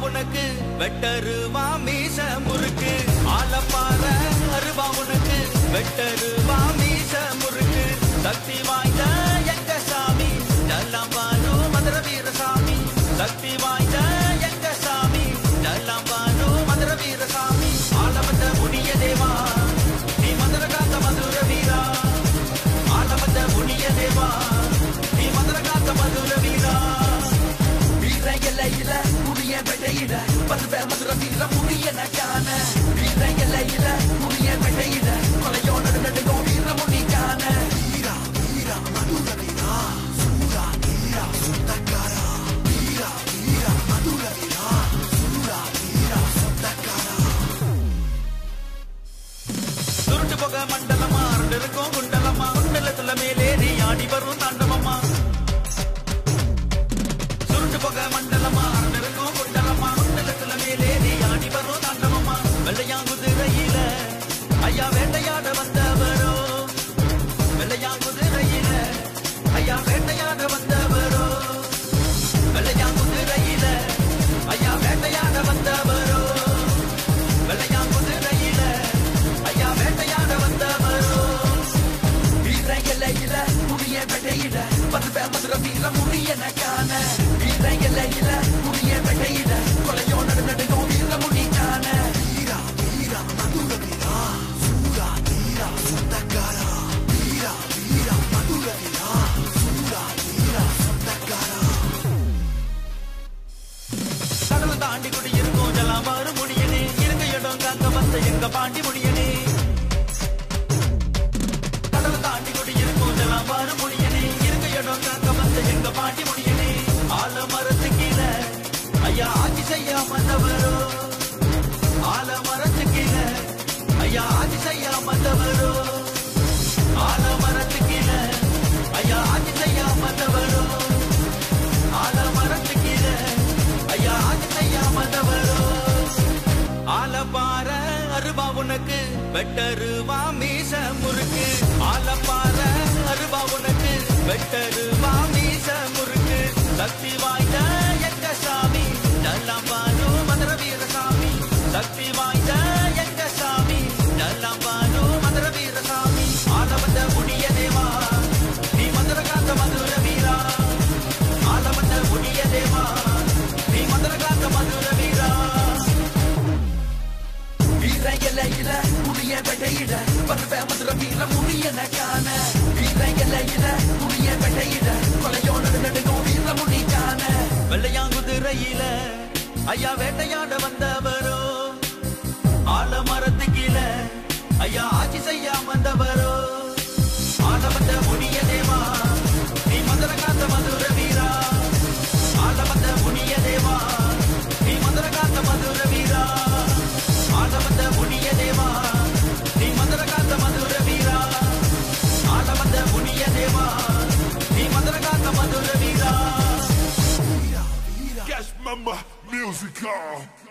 உனக்கு வெட்டருவா மீச முறுக்கு ஆலப்பாற அருவா உனக்கு வெட்டருவா மீச முறுக்கு சக்தி வாய்ந்த எங்க சாமி எல்லாம் பாரு மதுர வீரசாமி சக்தி வாய்ந்த எங்க சாமி எல்லாம் பாரு மதுர வீரசாமி ஆலவந்த முனிய தேவா நீ மதுர காத்த மதுர வீரா ஆலவந்த முனிய தேவா நீ மதுர காத்த மதுர வீரா வீர எல்லையில முடிய வெட்டையில பருவ மதுர வீர முடிய நக்கான வீர எல்லையில முடிய வெட்டையில கொலையோட நடுங்கோ வீர முடிக்கான வீரா வீரா மதுர வீரா சூரா வீரா சொந்தக்காரா வீரா வீரா மதுர வீரா சூரா வீரா சொந்தக்காரா சுருட்டு போக மண்டலமா இருக்கும் குண்டலமா குண்டலத்துல மேலேறி ஆடி வரும் தாண்டவமா சுருட்டு போக மண்டலமா இருக்கும் குண்டலமா குண்டலத்துல மேலேறி ஆடி வரும் தாண்டவமா வெள்ளையாங்குதிரையில ஐயா வேட்டையாட வந்தவரோ வெள்ளையாங்குதிரையில ஐயா வேட்டையாட வந்தவரோ வெள்ளையாங்குதிரையில ஐயா வேட்டையாட வந்தவரோ வெள்ளையாங்குதிரையில ஐயா வேட்டையாட வந்தவரோ வீர எல்லையில முடிய வெட்டையில பருவ மதுர வீர முடிய நக்கான வீர எல்லையில முடிய வெட்டையில கொலையோட நடுங்கோ வீர முடிக்கான வீரா வீரா மதுர வீரா சூரா வீரா சொந்தக்காரா வீரா வீரா மதுர வீரா சூரா வீரா சொந்தக்காரா கடல் தாண்டி குடியிருக்கும் ஜலாம் மாறு முடியனே இருக்க இடம் காக்க வந்த எங்க பாண்டி முடியனே கடல் தாண்டி குடியிருக்கும் ஜலாம் மாறு முடியனே இருக்க இடம் காக்க வந்த எங்க பாண்டி முடியனே ஆல மரத்து கீழே ஐயா ஆட்சி செய்ய வந்தவரோ ஆல மரத்து கீழே ஐயா ஆட்சி செய்ய வந்தவரோ ஆல மரத்து கீழே ஐயா ஆட்சி செய்ய வந்தவரோ ஆல மரத்து கீழே ஐயா ஆட்சி செய்ய வந்தவரோ ஆலப்பாற அருவா உனக்கு வெட்டருவா மீச முறுக்கு ஆலப்பாற அருவா உனக்கு வெட்டருவா மீச முறுக்கு சக்தி வாய்ந்த எங்க சாமி எல்லாம் பாரு மதுர வீரசாமி சக்தி வாய்ந்த எங்க சாமி எல்லாம் பாரு மதுர வீரசாமி ஆலவந்த முடிய தேவா நீ மதுர காத்த மதுர வீரா ஆலவந்த முடிய தேவா நீ மதுர காத்த மதுர வீரா வீர எல்லையில முடிய வெட்டையில பருவ மதுர வீர முடிய நக்கான வீர எல்லையில முடிய வெட்டையில கொலையோட நடுங்கோ வீர முடிக்கான வெள்ளையாங்குதிரையில ஐயா வேட்டையாட வந்தவரோ ஆல மரத்து கீழே ஐயா ஆட்சி செய்ய வந்தவரோ ஆல வந்த முடிய தேவா நீ மதுர காத்த மதுர வீரா ஆல வந்த முடிய தேவா நீ மதுர காத்த மதுர வீரா ஆல வந்த முடிய தேவா நீ மதுர காத்த மதுர வீரா ஆல வந்த முடிய தேவா நீ மதுர காத்த மதுர வீரா Cash Mama Musical.